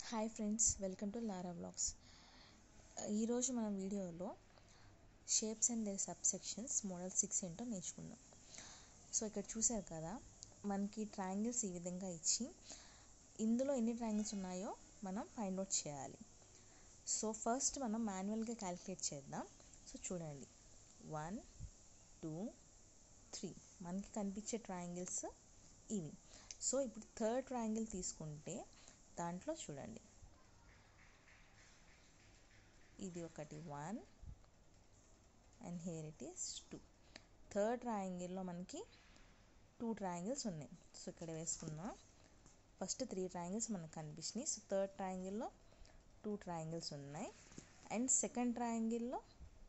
hi friends welcome to Lara blogs ఈరోజు మన వీడియోలో shapes and their subsections model six ఏంటో నేర్చుకుందాం సో ఇక్కడ చూసారు కదా మనకి ట్రయాంగిల్స్ ఈ విధంగా ఇచ్చి ఇందులో ఎన్ని ట్రయాంగిల్స్ ఉన్నాయో మనం ఫైండ్ అవుట్ చేయాలి సో ఫస్ట్ మనం మాన్యువల్గా క్యాలిక్యులేట్ చేద్దాం సో చూడండి వన్ టూ త్రీ మనకి కనిపించే ట్రయాంగిల్స్ ఇవి సో ఇప్పుడు థర్డ్ ట్రయాంగిల్ తీసుకుంటే దాంట్లో చూడండి ఇది ఒకటి one and here it is two third ట్రయాంగిల్లో మనకి టూ ట్రయాంగిల్స్ ఉన్నాయి సో ఇక్కడ వేసుకున్నాం ఫస్ట్ త్రీ ట్రయాంగిల్స్ మనకు కనిపించినాయి సో థర్డ్ ట్రయాంగిల్లో టూ ట్రయాంగిల్స్ ఉన్నాయి అండ్ సెకండ్ ట్రయాంగిల్లో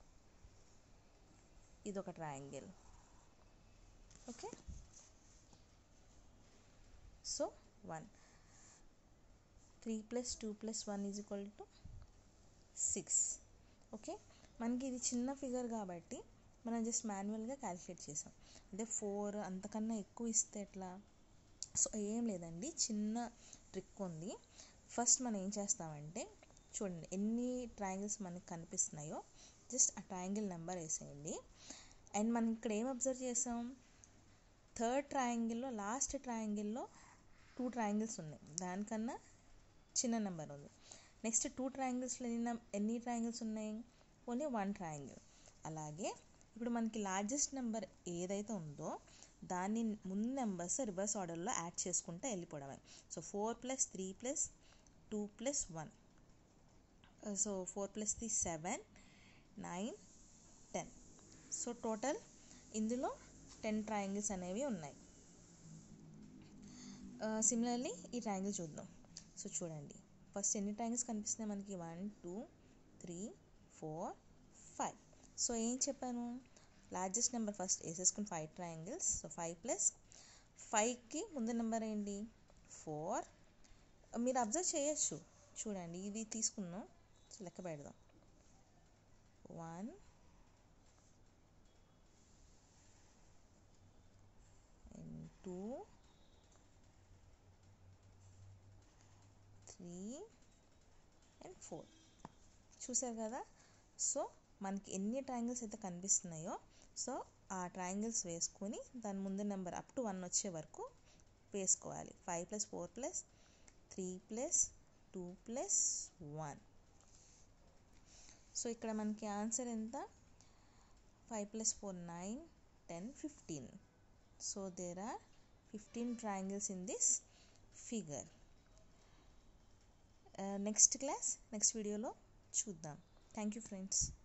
ఇది ఒక triangle okay so one three plus two plus one is equal to six okay మనకి ఇది చిన్న ఫిగర్ కాబట్టి మనం జస్ట్ మాన్యువల్గా క్యాలిక్యులేట్ చేసాం అంటే ఫోర్ అంతకన్నా ఎక్కువ ఇస్తే ఎట్లా సో ఏం లేదండి చిన్న ట్రిక్ ఉంది ఫస్ట్ మనం ఏం చేస్తామంటే చూడండి ఎన్ని ట్రయాంగిల్స్ మనకి కనిపిస్తున్నాయో జస్ట్ ఆ ట్రయాంగిల్ నెంబర్ వేసేయండి అండ్ మనం ఇక్కడ ఏం అబ్జర్వ్ చేసాం థర్డ్ ట్రయాంగిల్లో లాస్ట్ ట్రయాంగిల్లో టూ ట్రయాంగిల్స్ ఉన్నాయి దానికన్నా చిన్న నెంబర్ ఉంది నెక్స్ట్ టూ ట్రయాంగిల్స్లో ఎన్ని ఎన్ని ట్రయాంగిల్స్ ఉన్నాయి ఓన్లీ వన్ ట్రయాంగిల్ అలాగే ఇప్పుడు మనకి లార్జెస్ట్ నెంబర్ ఏదైతే ఉందో దాన్ని ముందు నెంబర్స్ రివర్స్ ఆర్డర్లో యాడ్ చేసుకుంటూ వెళ్ళిపోవడమే so four plus three plus two plus one so four plus three seven nine ten so total ఇందులో టెన్ ట్రయాంగిల్స్ అనేవి ఉన్నాయి సిమిలర్లీ ఈ ట్రయాంగిల్ చూద్దాం సో చూడండి ఫస్ట్ ఎన్ని ట్రయాంగిల్స్ కనిపిస్తున్నాయి మనకి one two three four five so ఏం చెప్పాను లార్జెస్ట్ నెంబర్ ఫస్ట్ వేసేసుకుని five triangles so five plus ఫైవ్కి ముందు నెంబర్ ఏంటి ఫోర్ మీరు అబ్జర్వ్ చేయొచ్చు చూడండి ఇది తీసుకున్నాం సో లెక్క పెడదాం one and two three and four చూసారు కదా సో మనకి ఎన్ని ట్రయాంగిల్స్ అయితే కనిపిస్తున్నాయో సో ఆ ట్రయాంగిల్స్ వేసుకొని దాని ముందు నెంబర్ అప్ టు వన్ వచ్చే వరకు వేసుకోవాలి five plus four plus three plus two plus one so ఇక్కడ మనకి ఆన్సర్ ఎంత five plus four nine ten fifteen so there are fifteen triangles in this figure next class next వీడియోలో చూద్దాం thank you friends